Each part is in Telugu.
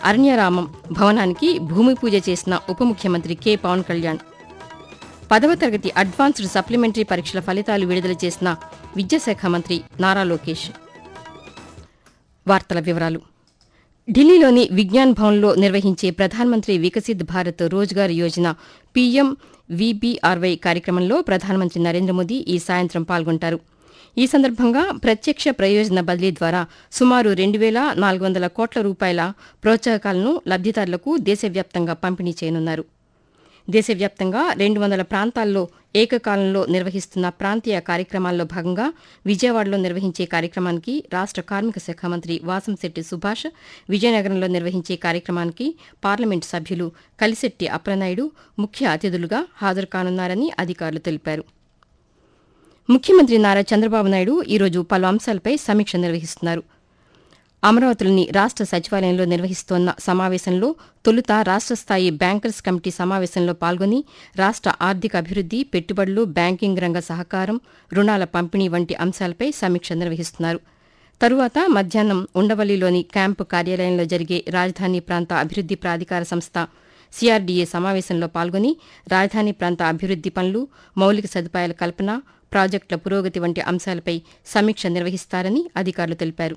అరణ్యరామం భవనానికి భూమి పూజ చేసిన ఉప ముఖ్యమంత్రి కె పవన్ కళ్యాణ్ పదవ తరగతి అడ్వాన్స్డ్ సప్లిమెంటరీ పరీక్షల ఫలితాలు విడుదల చేసిన విద్యాశాఖ మంత్రి నారా లోకేష్ వార్తల వివరాలు ఢిల్లీలోని విజ్ఞాన్ భవన్లో నిర్వహించే ప్రధానమంత్రి వికసిత్ భారత్ రోజ్గార్ యోజన పీఎం వీబీఆర్వై కార్యక్రమంలో ప్రధానమంత్రి నరేంద్ర మోదీ ఈ సాయంత్రం పాల్గొంటారు ఈ సందర్భంగా ప్రత్యక్ష ప్రయోజన బదిలీ ద్వారా సుమారు రెండు వేల నాలుగు వందల కోట్ల రూపాయల ప్రోత్సాహకాలను లబ్దిదారులకు దేశవ్యాప్తంగా పంపిణీ చేయనున్నారు దేశవ్యాప్తంగా రెండు వందల ప్రాంతాల్లో ఏకకాలంలో నిర్వహిస్తున్న ప్రాంతీయ కార్యక్రమాల్లో భాగంగా విజయవాడలో నిర్వహించే కార్యక్రమానికి రాష్ట కార్మిక శాఖ మంత్రి వాసంశెట్టి సుభాష్ విజయనగరంలో నిర్వహించే కార్యక్రమానికి పార్లమెంటు సభ్యులు కలిశెట్టి అప్రనాయుడు ముఖ్య అతిథులుగా హాజరు కానున్నారని అధికారులు తెలిపారు ముఖ్యమంత్రి నారా చంద్రబాబు నాయుడు ఈరోజు పలు అంశాలపై సమీక్ష నిర్వహిస్తున్నారు అమరావతిలోని రాష్ట సచివాలయంలో నిర్వహిస్తోన్న సమావేశంలో తొలుత రాష్ట స్థాయి బ్యాంకర్స్ కమిటీ సమావేశంలో పాల్గొని రాష్ట ఆర్థిక అభివృద్ది పెట్టుబడులు బ్యాంకింగ్ రంగ సహకారం రుణాల పంపిణీ వంటి అంశాలపై సమీక్ష నిర్వహిస్తున్నారు తరువాత మధ్యాహ్నం ఉండవల్లిలోని క్యాంపు కార్యాలయంలో జరిగే రాజధాని ప్రాంత అభివృద్ది ప్రాధికార సంస్థ సిఆర్డీఏ సమావేశంలో పాల్గొని రాజధాని ప్రాంత అభివృద్ది పనులు మౌలిక సదుపాయాల కల్పన ప్రాజెక్టుల పురోగతి వంటి అంశాలపై సమీక్ష నిర్వహిస్తారని అధికారులు తెలిపారు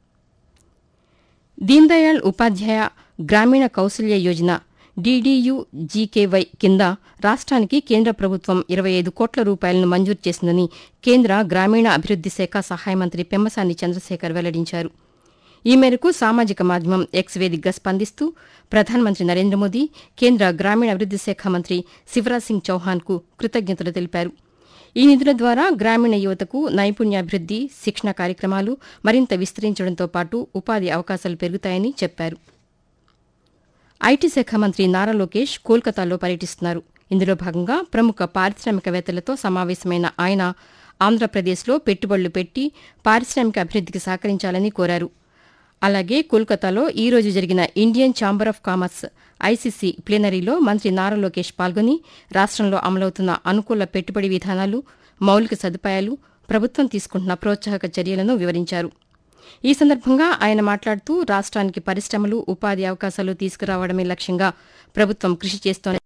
దీన్దయాళ్ ఉపాధ్యాయ గ్రామీణ కౌశల్య యోజన డీడీయూ జీకేవై కింద రాష్ట్రానికి కేంద్ర ప్రభుత్వం ఇరవై ఐదు కోట్ల రూపాయలను మంజూరు చేసిందని కేంద్ర గ్రామీణ అభివృద్ది శాఖ సహాయ మంత్రి పెమ్మసాని చంద్రశేఖర్ వెల్లడించారు ఈ మేరకు సామాజిక మాధ్యమం ఎక్స్ వేదికగా స్పందిస్తూ ప్రధానమంత్రి నరేంద్ర మోదీ కేంద్ర గ్రామీణ అభివృద్ది శాఖ మంత్రి శివరాజ్ సింగ్ చౌహాన్కు కృతజ్ఞతలు తెలిపారు ఈ నిధుల ద్వారా గ్రామీణ యువతకు నైపుణ్యాభివృద్ది శిక్షణ కార్యక్రమాలు మరింత విస్తరించడంతో పాటు ఉపాధి అవకాశాలు పెరుగుతాయని చెప్పారు ఐటీ శాఖ మంత్రి నారా లోకేష్ కోల్కతాలో పర్యటిస్తున్నారు ఇందులో భాగంగా ప్రముఖ పారిశ్రామికవేత్తలతో సమావేశమైన ఆయన ఆంధ్రప్రదేశ్లో పెట్టుబడులు పెట్టి పారిశ్రామిక అభివృద్దికి సహకరించాలని కోరారు అలాగే కోల్కతాలో ఈ రోజు జరిగిన Indian chamber of commerce ICC ప్లీనరీలో మంత్రి నారా లోకేష్ పాల్గొని రాష్ట్రంలో అమలవుతున్న అనుకూల పెట్టుబడి విధానాలు మౌలిక సదుపాయాలు ప్రభుత్వం తీసుకుంటున్న ప్రోత్సాహక చర్యలను వివరించారు ఈ సందర్భంగా ఆయన మాట్లాడుతూ రాష్ట్రానికి పరిశ్రమలు ఉపాధి అవకాశాలు తీసుకురావడమే లక్ష్యంగా ప్రభుత్వం కృషి చేస్తోందని